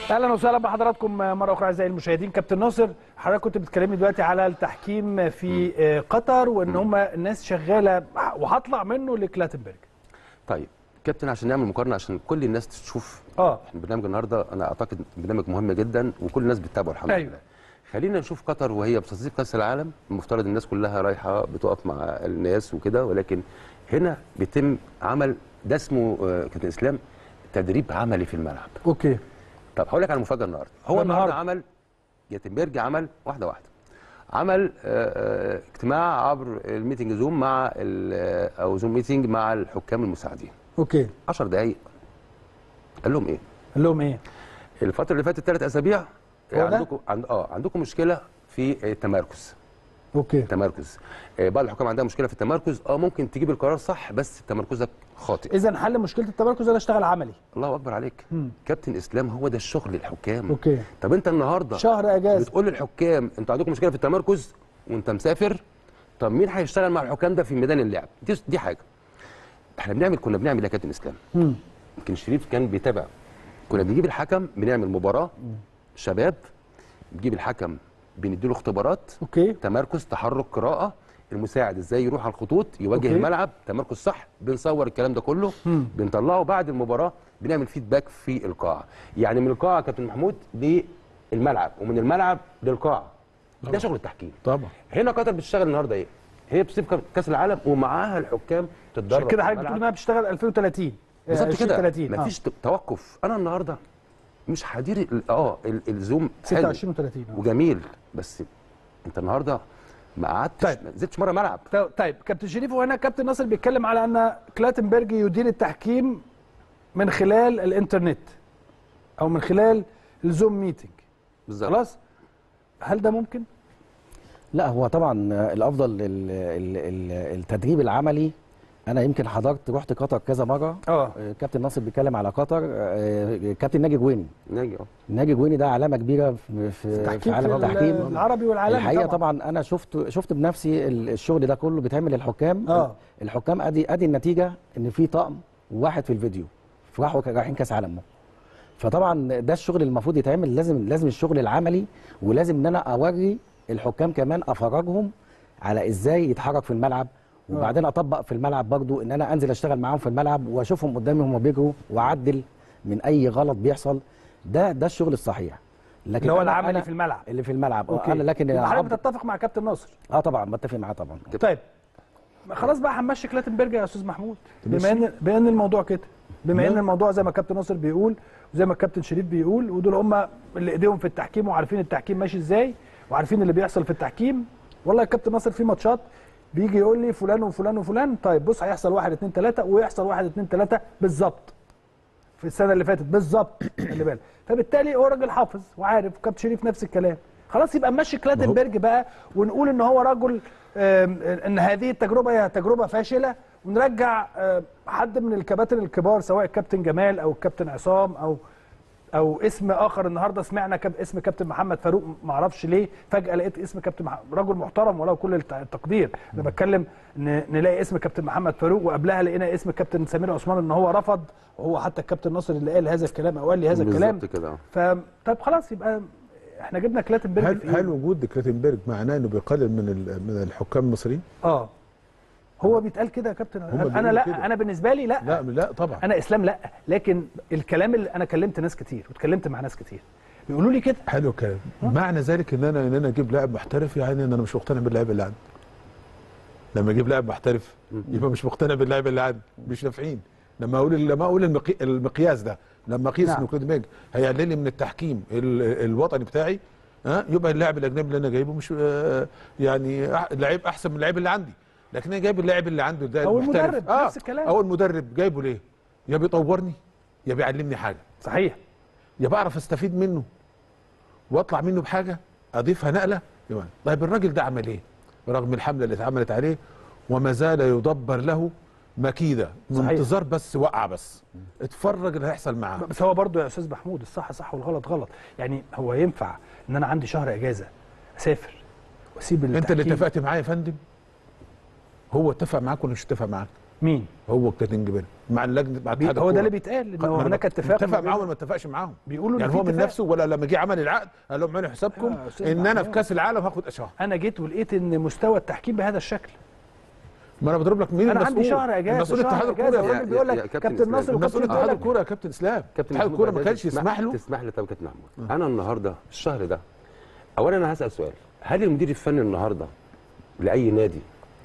اهلا وسهلا بحضراتكم مره اخرى اعزائي المشاهدين كابتن ناصر حضرتك كنت بتكلمني دلوقتي على التحكيم في آه، قطر وان هم الناس شغاله وهطلع منه لكلاتنبرج طيب كابتن عشان نعمل مقارنه عشان كل الناس تشوف اه برنامج النهارده انا اعتقد برنامج مهم جدا وكل الناس بتتابعه الحمد أيوة. لله خلينا نشوف قطر وهي بتستضيف كاس العالم المفترض الناس كلها رايحه بتقف مع الناس وكده ولكن هنا بيتم عمل ده اسمه آه، كابتن اسلام تدريب عملي في الملعب اوكي طب هقول لك على مفاجاه النهارده هو النهاردة. النهارده عمل جاتنبرج عمل واحده واحده عمل آه، آه، اجتماع عبر الميتنج زوم مع ال- آه، او زوم ميتنج مع الحكام المساعدين اوكي 10 دقائق قال لهم ايه قال لهم ايه الفتره اللي فاتت ثلاث اسابيع هو ده؟ عندكم عند اه عندكم مشكله في التمركز اوكي التمركز آه، بعض الحكام عندها مشكله في التمركز اه ممكن تجيب القرار صح بس تمركزك خاطئ اذا حل مشكله التمركز انا اشتغل عملي الله اكبر عليك مم. كابتن اسلام هو ده الشغل الحكام اوكي طب انت النهارده شهر اجازه بتقول للحكام انتوا عندكم مشكله في التمركز وانت مسافر طب مين هيشتغل مع الحكام ده في ميدان اللعب دي دي حاجه احنا بنعمل كنا بنعمل ايه يا كابتن اسلام مم. يمكن شريف كان بيتابع كنا بنجيب الحكم بنعمل مباراه شباب بنجيب الحكم بنديله اختبارات اوكي تمركز تحرك قراءه المساعد ازاي يروح على الخطوط يواجه أوكي. أوكي. الملعب تمركز صح بنصور الكلام ده كله مم. بنطلعه بعد المباراه بنعمل فيدباك في القاعه يعني من القاعه يا كابتن محمود للملعب ومن الملعب للقاعه ده شغل التحكيم طبعا هنا قطر بتشتغل النهارده ايه هي بتصيف كاس العالم ومعاها الحكام تتدرب عشان كده في حضرتك الملعب. بتقول انها بتشتغل 2030 بالظبط كده 2030 مفيش ت- توقف انا النهارده مش هدير ال- اه ال- الزوم حلو 26 و30 وجميل بس انت النهارده ما قعدتش طيب. ما نزلتش مره ملعب طيب كابتن شريف وهنا كابتن ناصر بيتكلم على ان كلاتنبرج يدير التحكيم من خلال الانترنت او من خلال الزوم ميتنج بالظبط خلاص هل ده ممكن لا هو طبعا الافضل ال- ال- ال- التدريب العملي انا يمكن حضرت رحت قطر كذا مره اه آه، كابتن ناصر بيتكلم على قطر آه، كابتن ناجي جويني ناجي اه ناجي جويني ده علامه كبيره في في, في تحكيم عالم في التحكيم العربي والعالمي الحقيقه طبعا, طبعا انا شفت شفت بنفسي ال- الشغل ده كله بيتعمل للحكام آه. الحكام ادي ادي النتيجه ان في طقم وواحد في الفيديو راحوا رايحين كاس عالم فطبعا ده الشغل اللي المفروض يتعمل لازم لازم الشغل العملي ولازم ان انا اوري الحكام كمان افرجهم على ازاي يتحرك في الملعب وبعدين اطبق في الملعب برضو ان انا انزل اشتغل معاهم في الملعب واشوفهم قدامي هم بيجروا واعدل من اي غلط بيحصل ده ده الشغل الصحيح لكن اللي هو أنا- العملي أنا- في الملعب اللي في الملعب اوكي انا لكن يبقى حضرتك عبد- بتتفق مع كابتن ناصر اه طبعا بتفق معاه طبعا طيب خلاص بقى هنمشي كلاتنبرج يا استاذ محمود بما ان بما ان الموضوع كده بما ان الموضوع زي ما كابتن ناصر بيقول وزي ما الكابتن شريف بيقول ودول هم اللي ايديهم في التحكيم وعارفين التحكيم ماشي ازاي وعارفين اللي بيحصل في التحكيم والله يا كابتن ناصر في ماتشات بيجي يقول لي فلان وفلان وفلان طيب بص هيحصل واحد اتنين تلاته ويحصل واحد اتنين تلاته بالظبط في السنه اللي فاتت بالظبط خلي بالك فبالتالي هو راجل حافظ وعارف كابتن شريف نفس الكلام خلاص يبقى نمشي كلاتنبرج بقى ونقول ان هو رجل آم، ان هذه التجربه هي تجربه فاشله ونرجع آم، حد من الكباتن الكبار سواء الكابتن جمال او الكابتن عصام او او اسم اخر النهارده سمعنا كاب اسم كابتن محمد فاروق ما اعرفش ليه فجاه لقيت اسم كابتن مح... رجل محترم وله كل الت- التقدير انا بتكلم ن... نلاقي اسم كابتن محمد فاروق وقبلها لقينا اسم كابتن سمير عثمان ان هو رفض وهو حتى الكابتن ناصر اللي قال هذا الكلام او قال لي هذا الكلام بالظبط كده ف طب خلاص يبقى احنا جبنا كلاتنبرج هل في إيه؟ هل وجود كلاتنبرج معناه انه بيقلل من ال- من الحكام المصريين؟ اه هو بيتقال كده يا كابتن انا بيقولوا لا كده. انا بالنسبه لي لا, لا لا طبعا انا اسلام لا لكن الكلام اللي انا كلمت ناس كتير واتكلمت مع ناس كتير بيقولوا لي كده حلو الكلام معنى ذلك ان انا ان انا اجيب لاعب محترف يعني ان انا مش مقتنع باللاعب اللي عندي لما اجيب لاعب محترف يبقى مش مقتنع باللاعب اللي عندي مش نافعين لما اقول لما اقول المقي... المقياس ده لما اقيس نعم. ان كلودميج هيقلل لي من التحكيم ال... الوطني بتاعي ها يبقى اللاعب الاجنبي اللي انا جايبه مش آه، يعني أح- لعيب احسن من اللعيب اللي عندي لكن انا جايب اللاعب اللي عنده ده أو المحترف. المدرب، نفس الكلام. او المدرب جايبه ليه يا بيطورني يا بيعلمني حاجه صحيح يا بعرف استفيد منه واطلع منه بحاجه اضيفها نقله يبقى. طيب الراجل ده عمل ايه؟ رغم الحمله اللي اتعملت عليه وما زال يدبر له مكيده صحيح. انتظار بس وقع بس اتفرج اللي هيحصل معاه بس هو برضو يا استاذ محمود الصح صح والغلط غلط يعني هو ينفع ان انا عندي شهر اجازه اسافر واسيب انت اللي التحكيم؟ اتفقت معاه يا فندم هو اتفق معاك ولا مش اتفق معاك؟ مين هو الكاتنجبري مع اللجنه مع بي- اتحاد هو ده الكورة. اللي بيتقال ان ما أنا هناك اتفاق اتفق ما بين- معاهم ولا ما اتفقش معاهم بيقولوا إن يعني في هو من اتفاق. نفسه ولا لما جه عمل العقد قال لهم اعملوا حسابكم يا أستاذ ان انا في محمود. كاس العالم هاخد اشهر انا جيت ولقيت ان مستوى التحكيم بهذا الشكل ما انا بضرب لك مين انا المسؤول عندي شهر اجازه المسؤول شهر اتحاد أجازة. الكوره الراجل يا- بيقول يا لك كابتن كابتن إسلام. ناصر المسؤول وكابتن اتحاد بيقول لك الكوره يا كابتن اسلام كابتن اتحاد محمود الكوره ما بعد كانش إذنك، يسمح له تسمح لي طب كابتن محمود انا النهارده الشهر ده اولا انا هسال سؤال هل المدير الفني النهارده لاي نادي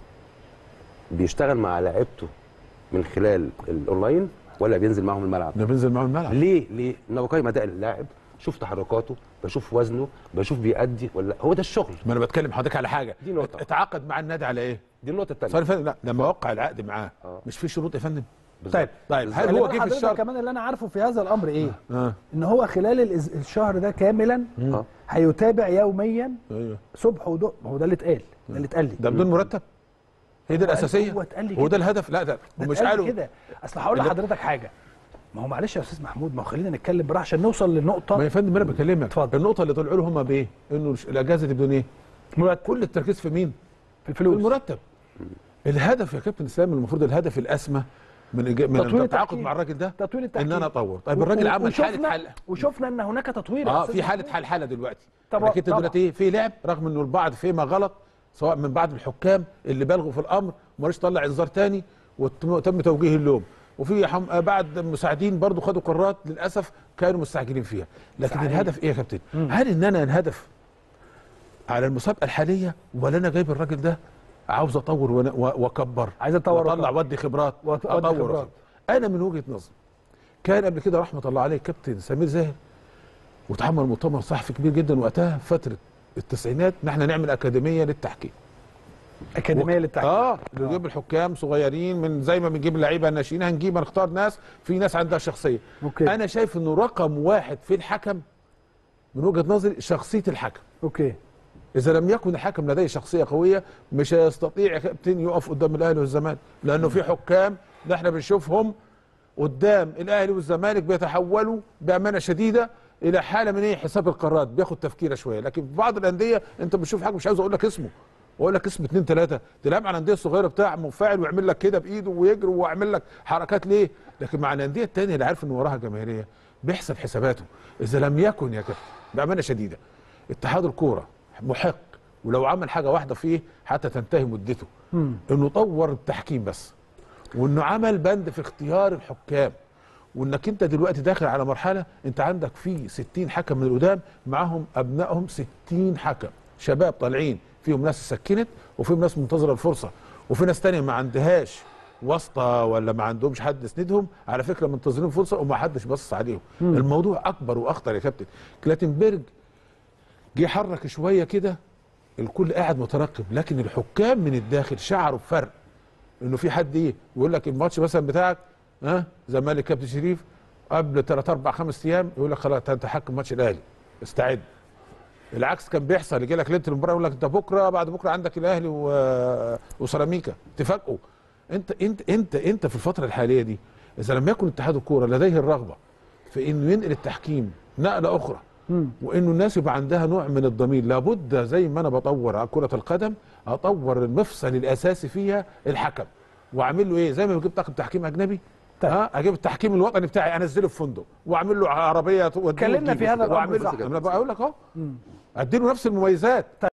بيشتغل مع لاعيبته من خلال الاونلاين ولا بينزل معاهم الملعب ده بينزل معاهم الملعب ليه ليه انا بقيم اداء اللاعب شوف تحركاته بشوف وزنه بشوف بيأدي ولا لأ. هو ده الشغل ما انا بتكلم حضرتك على حاجه دي نقطة. اتعاقد مع النادي على ايه؟ دي النقطه الثانيه صار فندم لا لما وقع العقد معاه آه. مش في شروط يا فندم طيب طيب هل خلي هو بالك جه في حضرتك الشهر كمان اللي انا عارفه في هذا الامر ايه اه ان هو خلال الإز- الشهر ده كاملا اه هيتابع يوميا ايوه صبح وضوء ما هو ده اللي اتقال ده اللي اتقال لي ده بدون مرتب هي دي هو قال- الاساسيه هو اتقال لي هو ده كده. الهدف لا ده ده هم مش اتقال قالوا كده اصل هقول اللي- لحضرتك حاجه ما هو معلش يا استاذ محمود ما هو خلينا نتكلم براحه عشان نوصل ما للنقطه يا فندم انا بكلمك اتفضل. النقطه اللي طلعوا له هم بايه؟ انه الش- الاجازه دي بدون ايه؟ مرتب كل التركيز في مين؟ في في الفلوس المرتب الهدف يا كابتن اسلام المفروض الهدف الاسمى من إج- من تطوير التعاقد التحكيم. مع الراجل ده تطوير التحكيم ان انا اطور طيب و- الراجل و- عمل حاله وشفنا- حل وشفنا ان هناك تطوير يا اه أستاذ في حاله محمود. حل حاله دلوقتي طبعا- لكن انت طبعا. دلوقتي ايه في لعب رغم انه البعض فيما غلط سواء من بعض الحكام اللي بالغوا في الامر ما رضيش طلع انذار تاني وتم توجيه اللوم وفي حم... آه بعد مساعدين برضو خدوا قرارات للاسف كانوا مستعجلين فيها لكن صحيح. الهدف ايه يا كابتن هل ان انا الهدف على المسابقه الحاليه ولا انا جايب الراجل ده عاوز اطور ون- و- واكبر عايز أطور واطلع وأكبر. ودي خبرات وأط- وأدي اطور خبرات. انا من وجهه نظري كان قبل كده رحمه الله عليه كابتن سمير زاهر واتعمل مؤتمر صحفي كبير جدا وقتها فتره التسعينات ان احنا نعمل اكاديميه للتحكيم اكاديميه للتحكيم اه نجيب الحكام صغيرين من زي ما بنجيب لعيبه ناشئين هنجيب هنختار ناس في ناس عندها شخصيه أوكي. انا شايف انه رقم واحد في الحكم من وجهه نظري شخصيه الحكم اوكي اذا لم يكن الحكم لديه شخصيه قويه مش هيستطيع يا كابتن يقف قدام الاهلي والزمالك لانه في حكام اللي احنا بنشوفهم قدام الاهلي والزمالك بيتحولوا بامانه شديده الى حاله من ايه حساب القرارات بياخد تفكيره شويه لكن في بعض الانديه انت بتشوف حاجه مش عاوز اقول لك اسمه واقول لك اسم اثنين ثلاثه تلعب على الانديه الصغيره بتاع منفعل ويعمل لك كده بايده ويجري ويعمل لك حركات ليه لكن مع الانديه الثانيه اللي عارف ان وراها جماهيريه بيحسب حساباته اذا لم يكن يا كابتن بامانه شديده اتحاد الكوره محق ولو عمل حاجه واحده فيه حتى تنتهي مدته انه طور التحكيم بس وانه عمل بند في اختيار الحكام وانك انت دلوقتي داخل على مرحله انت عندك في 60 حكم من القدام معاهم ابنائهم 60 حكم شباب طالعين فيهم ناس سكنت وفيهم ناس منتظره الفرصه وفي ناس تانية ما عندهاش واسطه ولا ما عندهمش حد يسندهم على فكره منتظرين فرصه وما حدش باصص عليهم الموضوع اكبر واخطر يا كابتن كلاتنبرج جه حرك شويه كده الكل قاعد مترقب لكن الحكام من الداخل شعروا بفرق انه في حد ايه يقول لك الماتش مثلا بتاعك ها زمالك كابتن شريف قبل 3 4 5 ايام يقول لك خلاص انت حكم ماتش الاهلي استعد العكس كان بيحصل يجي لك ليله المباراه يقول لك انت بكره بعد بكره عندك الاهلي و... وسيراميكا تفاجئوا انت انت انت انت في الفتره الحاليه دي اذا لم يكن اتحاد الكوره لديه الرغبه في انه ينقل التحكيم نقله اخرى وانه الناس يبقى عندها نوع من الضمير لابد زي ما انا بطور على كره القدم اطور المفصل الاساسي فيها الحكم واعمل له ايه زي ما بجيب طاقم تحكيم اجنبي طيب. ها اجيب التحكيم الوطني بتاعي انزله في فندق واعمل له عربيه توديه اتكلمنا وتجيبه. في هذا الأمر واعمل صح. انا بقول لك اهو اديله نفس المميزات